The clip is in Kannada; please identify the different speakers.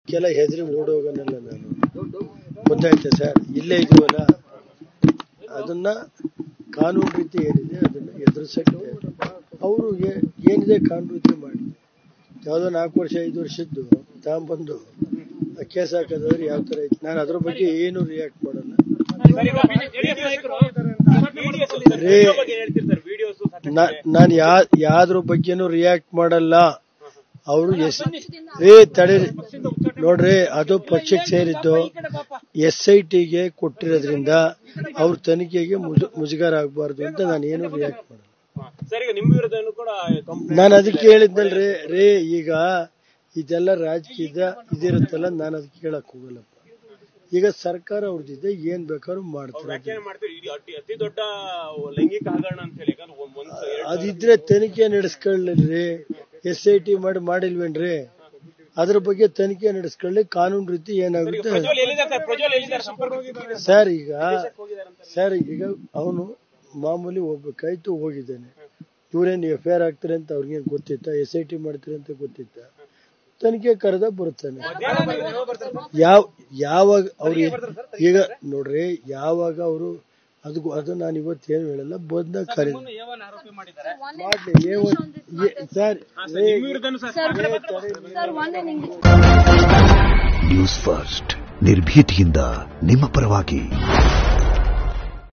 Speaker 1: ಕೆಲ ಹೆದರಿ ಓಡೋಗನಲ್ಲ ನಾನು ಗೊತ್ತಾಯ್ತಾ ಸರ್ ಇಲ್ಲೇ ಇದೀವಲ್ಲ ಅದನ್ನ ಕಾನೂನು ರೀತಿ ಏನಿದೆ ಅದನ್ನ ಎದುರಿಸಕ್ಕೆ ಅವರು ಏನಿದೆ ಕಾನೂನು ರೀತಿ ಮಾಡಿ ಯಾವುದೋ ನಾಲ್ಕು ವರ್ಷ ಐದು ವರ್ಷದ್ದು ತಗೊಂಬಂದು ಕೇಸ್ ಹಾಕೋದಾದ್ರೆ ಯಾವ ತರ ಐತಿ ನಾನು ಅದ್ರ ಬಗ್ಗೆ ಏನು ರಿಯಾಕ್ಟ್ ಮಾಡಲ್ಲ ರೇ ನಾನು ಯಾ ಯಾವ್ದ್ರ ಬಗ್ಗೆನೂ ರಿಯಾಕ್ಟ್ ಮಾಡಲ್ಲ ಅವರು ಎಸ್ ರೇ ತಡೀರಿ ನೋಡ್ರಿ ಅದು ಪಕ್ಷಕ್ಕೆ ಸೇರಿದ್ದು ಎಸ್ ಐ ಟಿಗೆ ಕೊಟ್ಟಿರೋದ್ರಿಂದ ಅವ್ರ ತನಿಖೆಗೆ ಮುಜು ಮುಜುಗರ ಆಗಬಾರ್ದು ಅಂತ ನಾನು ಏನು ರಿಯಾಕ್ಟ್ ಮಾಡಲ್ಲ
Speaker 2: ಸರ್ ಈಗ ನಿಮ್ಮ ವಿರುದ್ಧನೂ ಕೂಡ ಕಂಪ್ಲೇಂಟ್
Speaker 1: ನಾನು ಅದಕ್ಕೆ ಹೇಳಿದ್ನಲ್ರಿ ರೇ ಈಗ ಇದೆಲ್ಲ ರಾಜಕೀಯದ ಇದಿರುತ್ತಲ್ಲ ನಾನು ಅದಕ್ಕೆ ಕೇಳಕ್ ಹೋಗಲ್ಲಪ್ಪ ಈಗ ಸರ್ಕಾರ ಅವ್ರದ್ದಿದೆ ಏನ್ ಬೇಕಾದ್ರೂ ಮಾಡ್ತಾರೆ
Speaker 2: ವ್ಯಾಖ್ಯಾನ ಮಾಡ್ತೀವಿ ಇದು ಅತಿ ಅತಿ ದೊಡ್ಡ ಲೈಂಗಿಕ ಹಗರಣ ಅಂತ ಹೇಳಿ ಯಾಕಂದ್ರೆ ಒಂದ್ ಒಂದ್ ಎರಡು
Speaker 1: ಅದಿದ್ರೆ ತನಿಖೆ ನಡೆಸ್ಕೊಳ್ಳ್ರಿ ಎಸ್ ಐ ಟಿ ಮಾಡಿ ಮಾಡಿಲ್ವೇನ್ರಿ ಅದ್ರ ಬಗ್ಗೆ ತನಿಖೆ ನಡೆಸ್ಕೊಳ್ಳಿ ಕಾನೂನು ರೀತಿ ಏನಾಗುತ್ತೆ
Speaker 2: ಪ್ರಜ್ವಲ್ ಎಲ್ಲಿದ್ದಾರೆ ಸರ್ ಪ್ರಜ್ವಲ್ ಎಲ್ಲಿದ್ದಾರೆ ಸಂಪರ್ಕ
Speaker 1: ಸರ್ ಈಗ ಸರ್ ಈಗ ಅವನು ಮಾಮೂಲಿ ಹೋಗ್ಬೇಕಾಯ್ತು ಹೋಗಿದ್ದಾನೆ ಇವ್ರೇನು ಎಫ್ ಐ ಆರ್ ಆಗ್ತಾರೆ ಅಂತ ಅವ್ರಿಗೇನು ಗೊತ್ತಿತ್ತ ಎಸ್ ಐ ಟಿ ಮಾಡ್ತಾರೆ ಅಂತ ಗೊತ್ತಿತ್ತ ತನಿಖೆ ಕರೆದ ಬರ್ತಾನೆ ಯಾವ ಯಾವಾಗ ಅವ್ರು ಈಗ ನೋಡ್ರಿ ಯಾವಾಗ ಅವರು ಅದು ಅದು ನಾನು ಇವತ್ತು ಏನು ಹೇಳಲ್ಲ ಬಂದಾಗ ಕರೆ ಮಾಡ್ಲಿ ಏವನ್- ಏ- ಸರ್ ಏ-
Speaker 3: ಸರ್ ಒಂದೇ ನಿಂಗೆ
Speaker 4: ನ್ಯೂಸ್ ಫಸ್ಟ್ ನಿರ್ಭೀತಿಯಿಂದ ನಿಮ್ಮ ಪರವಾಗಿ